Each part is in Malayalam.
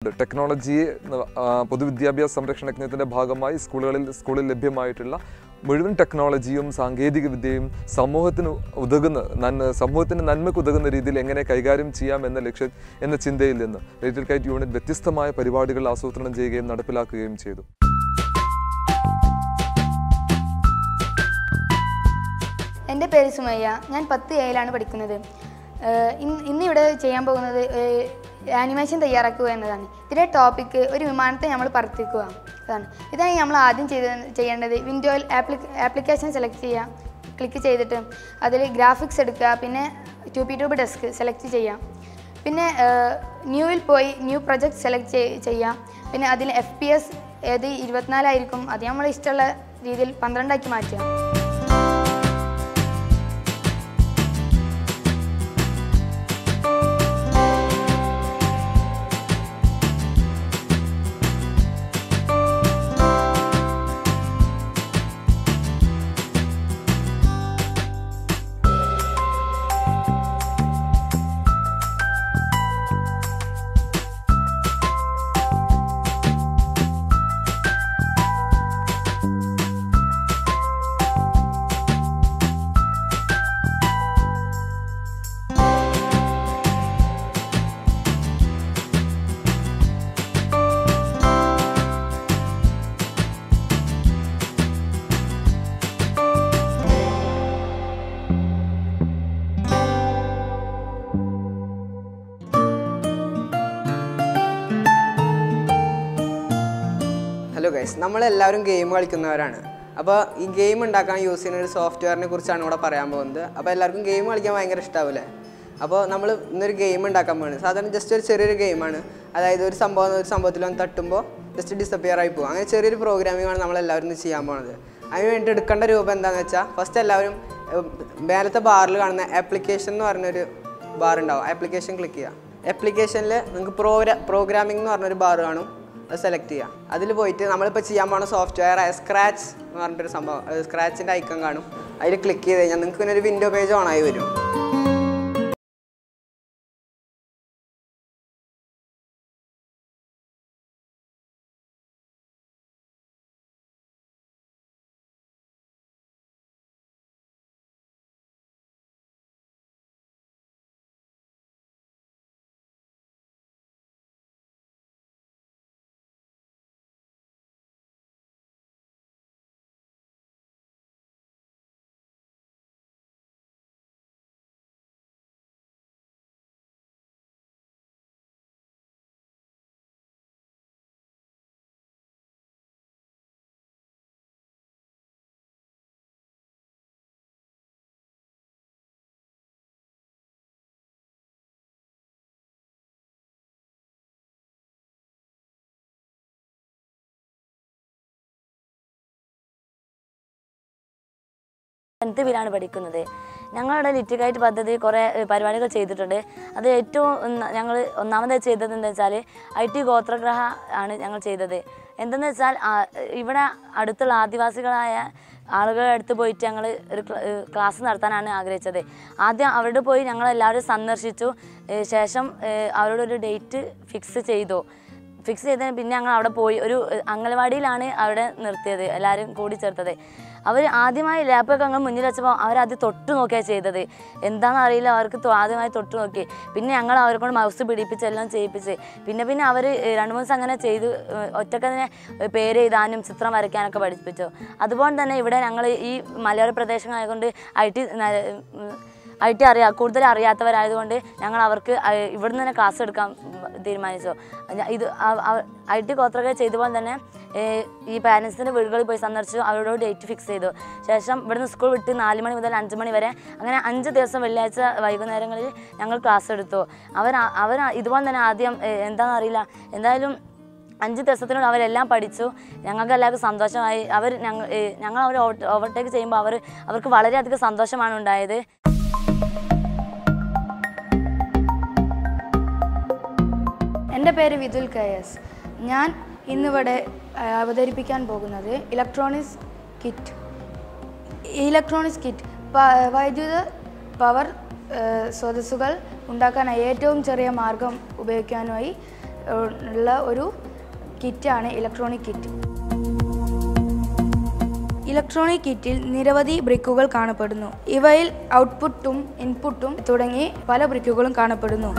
കൊണ്ട് ടെക്നോളജിയെ ആ, പൊതുവിദ്യാഭ്യാസ സംരക്ഷണ യജ്ഞത്തിൻ്റെ ഭാഗമായി സ്കൂളുകളിൽ സ്കൂളിൽ ലഭ്യമായിട്ടുള്ള മുഴുവൻ ടെക്നോളജിയും സാങ്കേതിക വിദ്യയും സമൂഹത്തിന് ഉതകുന്ന നന്മ സമൂഹത്തിന് നന്മയ്ക്ക് ഉതകുന്ന രീതിയിൽ എങ്ങനെ കൈകാര്യം ചെയ്യാം എന്ന ലക്ഷ്യ എന്ന ചിന്തയിൽ നിന്ന് ലിറ്റിൽ കൈറ്റ് യൂണിറ്റ് വ്യത്യസ്തമായ പരിപാടികൾ ആസൂത്രണം ചെയ്യുകയും നടപ്പിലാക്കുകയും ചെയ്തു എൻ്റെ പേര് സുമയ്യ ഞാൻ പത്ത് ഏഴിലാണ് പഠിക്കുന്നത് ഏഹ് ഇന്ന് ഇന്നിവിടെ ചെയ്യാൻ പോകുന്നത് ആനിമേഷൻ തയ്യാറാക്കുക എന്നതാണ് ഇതിൻ്റെ ടോപ്പിക്ക് ഒരു വിമാനത്തെ നമ്മൾ പറത്തിക്കുക അതാണ് ഇതാണ് നമ്മൾ ആദ്യം ചെയ്ത് ചെയ്യേണ്ടത് വിൻഡോയിൽ ആപ്ലി ആപ്ലിക്കേഷൻ സെലക്ട് ചെയ്യുക ക്ലിക്ക് ചെയ്തിട്ട് അതിൽ ഗ്രാഫിക്സ് എടുക്കുക പിന്നെ TupiTube desk select ചെയ്യാം പിന്നെ ന്യൂവിൽ പോയി ന്യൂ പ്രൊജക്ട് സെലക്ട് ചെയ്യാം പിന്നെ അതിൽ എഫ് പി എസ് ഏത് ഇരുപത്തിനാലായിരിക്കും അത് നമ്മൾ ഇഷ്ടമുള്ള രീതിയിൽ പന്ത്രണ്ടാക്കി മാറ്റുക ഹലോ ഗൈസ് നമ്മളെല്ലാവരും ഗെയിം കളിക്കുന്നവരാണ് അപ്പോൾ ഈ ഗെയിം ഉണ്ടാക്കാൻ യൂസ് ചെയ്യുന്ന ഒരു സോഫ്റ്റ്വെയറിനെ കുറിച്ചാണ് ഇവിടെ പറയാൻ പോകുന്നത് അപ്പോൾ എല്ലാവർക്കും ഗെയിം കളിക്കാൻ ഭയങ്കര ഇഷ്ടാവില്ലേ അപ്പോൾ നമ്മൾ ഇന്നൊരു ഗെയിം ഉണ്ടാക്കാൻ പോകുന്നത് സാധാരണ ജസ്റ്റ് ഒരു ചെറിയൊരു ഗെയിമാണ് അതായത് ഒരു സംഭവം ഒരു സംഭവത്തിൽ വന്ന് തട്ടുമ്പോൾ ജസ്റ്റ് ഡിസപ്പിയർ ആയി പോകും അങ്ങനെ ചെറിയൊരു പ്രോഗ്രാമിംഗ് ആണ് നമ്മളെല്ലാവരും ഇന്ന് ചെയ്യാൻ പോകുന്നത് അതിന് വേണ്ടി എടുക്കേണ്ട രൂപം എന്താണെന്ന് വെച്ചാൽ ഫസ്റ്റ് എല്ലാവരും ഏർ, മേലത്തെ ബാറിൽ കാണുന്ന ആപ്ലിക്കേഷൻ എന്ന് പറഞ്ഞൊരു ബാർ ഉണ്ടാവും ആപ്ലിക്കേഷൻ ക്ലിക്ക് ചെയ്യുക ആപ്ലിക്കേഷനിൽ നിങ്ങൾക്ക് പ്രോഗ്രാ പ്രോഗ്രാമിംഗ് എന്ന് പറഞ്ഞൊരു ബാർ കാണും അത് സെലക്ട് ചെയ്യുക അതിൽ പോയിട്ട് നമ്മളിപ്പോൾ ചെയ്യാൻ പോകുന്ന സോഫ്റ്റ്വെയർ ആയ സ്ക്രാച്ച് എന്ന് പറഞ്ഞിട്ടൊരു സംഭവം സ്ക്രാച്ചിൻ്റെ ഐക്കൺ കാണും അതിൽ ക്ലിക്ക് ചെയ്ത് കഴിഞ്ഞാൽ നിങ്ങൾക്ക് പിന്നെ ഒരു വിൻഡോ പേജ് ഓൺ ആയി വരും ടെൻത്ത് ബിയിലാണ് പഠിക്കുന്നത് ഞങ്ങളുടെ ലിറ്റിഗൈറ്റ് പദ്ധതി കുറേ ഏഹ്, പരിപാടികൾ ചെയ്തിട്ടുണ്ട് അത് ഏറ്റവും ഞങ്ങൾ ഒന്നാമതായി ചെയ്തത് എന്താ വെച്ചാൽ ഐ ടി ഗോത്രഗ്രഹ ആണ് ഞങ്ങൾ ചെയ്തത് എന്തെന്ന് വെച്ചാൽ ആ, ഇവിടെ അടുത്തുള്ള ആദിവാസികളായ ആളുകളുടെ അടുത്ത് പോയിട്ട് ഞങ്ങൾ ഒരു ക്ല- ഏഹ്, ക്ലാസ് നടത്താനാണ് ആഗ്രഹിച്ചത് ആദ്യം അവിടെ പോയി ഞങ്ങൾ എല്ലാവരും സന്ദർശിച്ചു ഏഹ്, ശേഷം ഏഹ്, അവരോടൊരു ഡേറ്റ് ഫിക്സ് ചെയ്തു ഫിക്സ് ചെയ്തതിന് പിന്നെ ഞങ്ങൾ അവിടെ പോയി ഒരു ഏഹ്, അംഗനവാടിയിലാണ് അവിടെ നിർത്തിയത് എല്ലാവരും കൂടി ചേർത്തത് അവർ ആദ്യമായി ലാപ്പൊക്കെ ഞങ്ങൾ മുന്നിൽ വെച്ചപ്പോൾ അവരത് തൊട്ട് നോക്കിയാണ് ചെയ്തത് എന്താണെന്ന് അറിയില്ല അവർക്ക് തൊ- ആദ്യമായി തൊട്ട് നോക്കി പിന്നെ ഞങ്ങൾ അവരെ കൊണ്ട് മൗസ് പിടിപ്പിച്ച് എല്ലാം ചെയ്യിപ്പിച്ച് പിന്നെ പിന്നെ അവർ രണ്ട് മൂന്ന് ദിവസം അങ്ങനെ ചെയ്ത് ഏഹ്, ഒറ്റക്ക് തന്നെ പേര് എഴുതാനും ചിത്രം വരയ്ക്കാനൊക്കെ പഠിപ്പിച്ചു അതുപോലെ തന്നെ ഇവിടെ ഞങ്ങൾ ഈ മലയോര പ്രദേശങ്ങളായതുകൊണ്ട് ഐ ടി ഐ ടി അറിയാം കൂടുതൽ അറിയാത്തവരായതുകൊണ്ട് ഞങ്ങൾ അവർക്ക് അഹ് ഇവിടുന്ന് തന്നെ ക്ലാസ് എടുക്കാൻ ഉം, തീരുമാനിച്ചു ഞ- ഇത് ഐ ടി ഗോത്രക ചെയ്ത പോലെ തന്നെ ഏഹ്, ഈ പാരൻസിൻ്റെ വീടുകളിൽ പോയി സന്ദർശിച്ചു അവരോട് ഡേറ്റ് ഫിക്സ് ചെയ്തു ശേഷം ഇവിടുന്ന് സ്കൂൾ വിട്ട് നാല് മണി മുതൽ അഞ്ച് മണി വരെ അങ്ങനെ അഞ്ച് ദിവസം വെള്ളിയാഴ്ച വൈകുന്നേരങ്ങളിൽ ഞങ്ങൾ ക്ലാസ് എടുത്തു അവർ അവർ ഇതുപോലെ തന്നെ ആദ്യം ഏഹ്, എന്താണെന്ന് അറിയില്ല എന്തായാലും അഞ്ച് ദിവസത്തിനോട് അവരെല്ലാം പഠിച്ചു ഞങ്ങൾക്ക് എല്ലാവർക്കും സന്തോഷമായി അവർ ഞങ്ങൾ ഏഹ്, ഞങ്ങൾ അവർ ഓവർടേക്ക് ചെയ്യുമ്പോൾ അവർ അവർക്ക് വളരെയധികം സന്തോഷമാണ് ഉണ്ടായത് എൻ്റെ പേര് വിതുൽ കെ എസ് ഞാൻ ഇന്നിവിടെ ആ, അവതരിപ്പിക്കാൻ പോകുന്നത് ഇലക്ട്രോണിക്സ് കിറ്റ് ഇലക്ട്രോണിക്സ് കിറ്റ് പ- വൈദ്യുത പവർ ആ, സ്രോതസ്സുകൾ ഉണ്ടാക്കാനായി ഏറ്റവും ചെറിയ മാർഗം ഉപയോഗിക്കാനുമായി ഏഹ്, ഉള്ള ഒരു കിറ്റാണ് ഇലക്ട്രോണിക് കിറ്റ് ഇലക്ട്രോണിക് കിറ്റിൽ നിരവധി ബ്രിക്കുകൾ കാണപ്പെടുന്നു ഇവയിൽ ഔട്ട്പുട്ടും ഇൻപുട്ടും തുടങ്ങി പല ബ്രിക്കുകളും കാണപ്പെടുന്നു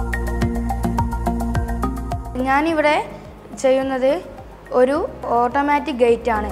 ഞാനിവിടെ ചെയ്യുന്നത് ഒരു ഓട്ടോമാറ്റിക് ഗേറ്റ് ആണ്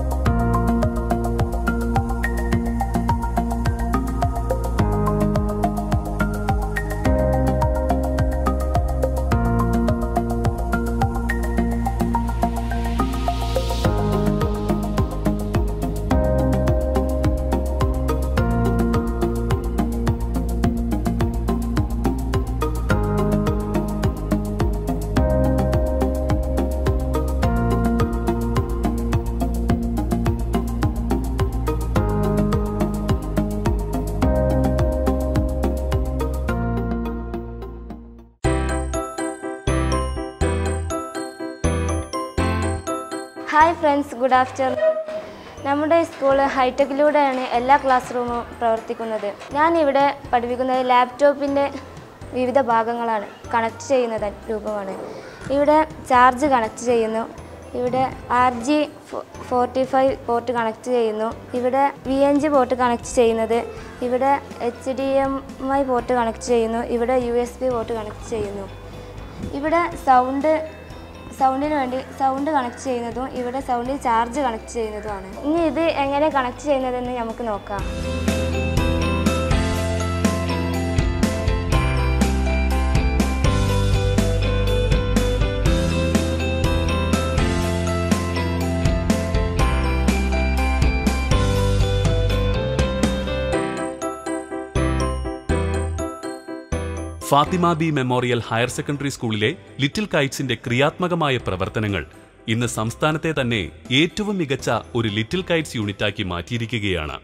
ഹായ് ഫ്രണ്ട്സ് ഗുഡ് ആഫ്റ്റർനൂൺ നമ്മുടെ സ്കൂൾ ഹൈടെക്കിലൂടെയാണ് എല്ലാ ക്ലാസ് റൂമും പ്രവർത്തിക്കുന്നത് ഞാൻ ഇവിടെ പഠിപ്പിക്കുന്നത് ലാപ്ടോപ്പിൻ്റെ വിവിധ ഭാഗങ്ങളാണ് കണക്ട് ചെയ്യുന്നത് രൂപമാണ് ഇവിടെ ചാർജ് കണക്ട് ചെയ്യുന്നു ഇവിടെ R G forty five port connect ചെയ്യുന്നു ഇവിടെ V N G port connect ചെയ്യുന്നത് ഇവിടെ H D M I port connect ചെയ്യുന്നു ഇവിടെ U S B port connect ചെയ്യുന്നു ഇവിടെ സൗണ്ട് സൗണ്ടിന് വേണ്ടി സൗണ്ട് കണക്ട് ചെയ്യുന്നതും ഇവിടെ സൗണ്ടിൽ ചാർജ് കണക്ട് ചെയ്യുന്നതുമാണ് ഇനി ഇത് എങ്ങനെ കണക്ട് ചെയ്യുന്നതെന്ന് നമുക്ക് നോക്കാം Fathima B memorial higher secondary സ്കൂളിലെ ലിറ്റിൽ കൈറ്റ്സിന്റെ ക്രിയാത്മകമായ പ്രവർത്തനങ്ങൾ ഇന്ന് സംസ്ഥാനത്തെ തന്നെ ഏറ്റവും മികച്ച ഒരു ലിറ്റിൽ കൈറ്റ്സ് യൂണിറ്റാക്കി മാറ്റിയിരിക്കുകയാണ്